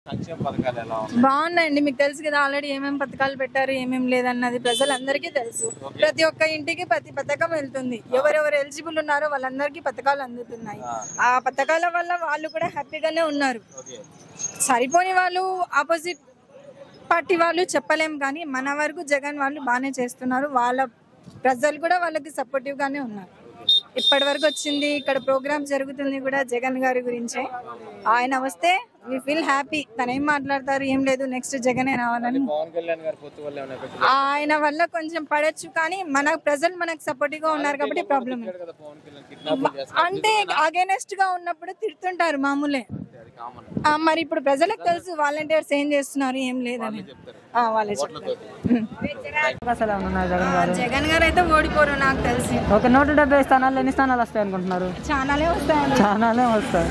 సంక్షేమ పథకాలు ఎలా ఉన్నాయి బాగున్నాయండి మీకు తెలుసు కదా ఆల్రెడీ ఏమేమి పథకాలు పెట్టారు ఏమేమి లేదన్నది ప్రజలందరికీ తెలుసు ప్రతి ఒక్క ఇంటికి ప్రతి పథకం వెళ్తుంది ఎవరెవరు ఎలిజిబుల్ ఉన్నారో వాళ్ళందరికీ పథకాలు అందుతున్నాయి ఆ పథకాల వల్ల వాళ్ళు కూడా హ్యాపీగానే ఉన్నారు ఓకే సరిపోని వాళ్ళు ఆపోజిట్ పార్టీ వాళ్ళు చెప్పలేం కానీ మన వరకు జగన్ వాళ్ళు బాగానే చేస్తున్నారు వాళ్ళ ప్రజలు కూడా వాళ్ళకి సపోర్టివ్ గానే ఉన్నారు ఇప్పటి వరకు వచ్చింది ఇక్కడ ప్రోగ్రామ్ జరుగుతుంది కూడా జగన్ గారి గురించే ఆయన వస్తే వి ఫీల్ హ్యాపీ తను ఏం మాట్లాడతారు ఏం లేదు నెక్స్ట్ జగనే రావాలని పవన్ కళ్యాణ్ గారి పొత్తు వల్ల ఏమైనా ఎఫెక్ట్ ఆయన వల్ల కొంచెం పడొచ్చు కానీ మన ప్రజలు మనకు సపోర్టివ్ గా ఉన్నారు కాబట్టి ప్రాబ్లం లేదు కదా పవన్ కళ్యాణ్ కిడ్నాప్ చేస్తారు అంటే అగేనెస్ట్ గా ఉన్నప్పుడు తిడుతుంటారు మామూలే అది కామన్ ఆ, మరి ఇప్పుడు ప్రజలకు తెలుసు వాలంటీర్స్ ఏం చేస్తున్నారు ఏం లేదని చెప్తారు ఆ, వాళ్ళే చెప్తారు ఉం. అసలు ఉన్నారు జగన్ గారు జగన్ గారు అయితే ఓడిపోరు నాకు తెలిసి ఒక నూట డెబ్బై స్థానాలు ఎన్ని స్థానాలు వస్తాయి అనుకుంటున్నారు చాలానే వస్తాయండి చాలానే వస్తాయి